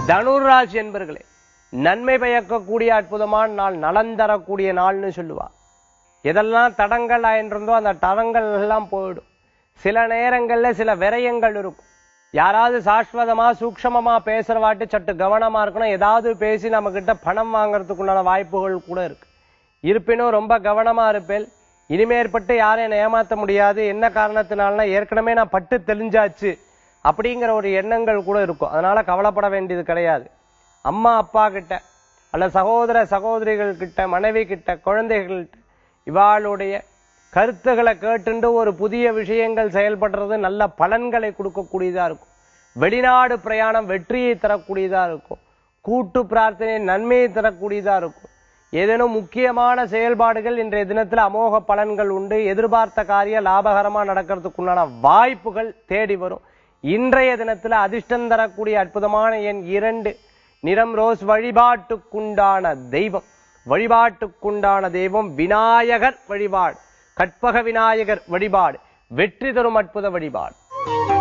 தனுராசி என்பர்களே நன்மை பயக்கக்கூடிய அற்புதமான நாள் நலன் தரக்கூடிய நாள்னு சொல்லுவா எதெல்லாம் தடங்கள் ஆயின்றிருந்தோ அந்த தடங்கள் எல்லாம் போயிடும் சில நேரங்கள்ல சில விரயங்கள் இருக்கும் யாராவது சாஸ்வதமா சூக்ஷமமா பேசுற வாட்டி சற்று கவனமா இருக்கணும் ஏதாவது பேசி நம்ம கிட்ட பணம் வாங்குறதுக்குண்டான வாய்ப்புகள் கூட இருக்கு இருப்பினும் ரொம்ப கவனமா இருப்பேன் இனிமேற்பட்டு யாரையும் ஏமாத்த முடியாது என்ன காரணத்தினாலனா ஏற்கனவே நான் பட்டு தெளிஞ்சாச்சு அப்படிங்கிற ஒரு எண்ணங்கள் கூட இருக்கும் அதனால கவலைப்பட வேண்டியது கிடையாது அம்மா அப்பா கிட்ட அல்ல சகோதர சகோதரிகள் கிட்ட மனைவி கிட்ட குழந்தைகள் இவாளுடைய கருத்துக்களை கேட்டுண்டு ஒரு புதிய விஷயங்கள் செயல்படுறது நல்ல பலன்களை கொடுக்கக்கூடியதா இருக்கும் வெளிநாடு பிரயாணம் வெற்றியை தரக்கூடியதா இருக்கும் கூட்டு பிரார்த்தனை நன்மையை தரக்கூடியதா இருக்கும் ஏதேனும் முக்கியமான செயல்பாடுகள் இன்றைய தினத்துல அமோக பலன்கள் உண்டு எதிர்பார்த்த காரிய லாபகரமா நடக்கிறதுக்குண்டான வாய்ப்புகள் தேடி வரும் இன்றைய தினத்துல அதிர்ஷ்டம் தரக்கூடிய அற்புதமான எண் இரண்டு நிறம் ரோஸ் வழிபாட்டுக்குண்டான தெய்வம் வழிபாட்டுக்குண்டான தெய்வம் விநாயகர் வழிபாடு கற்பக விநாயகர் வழிபாடு வெற்றி தரும் அற்புத வழிபாடு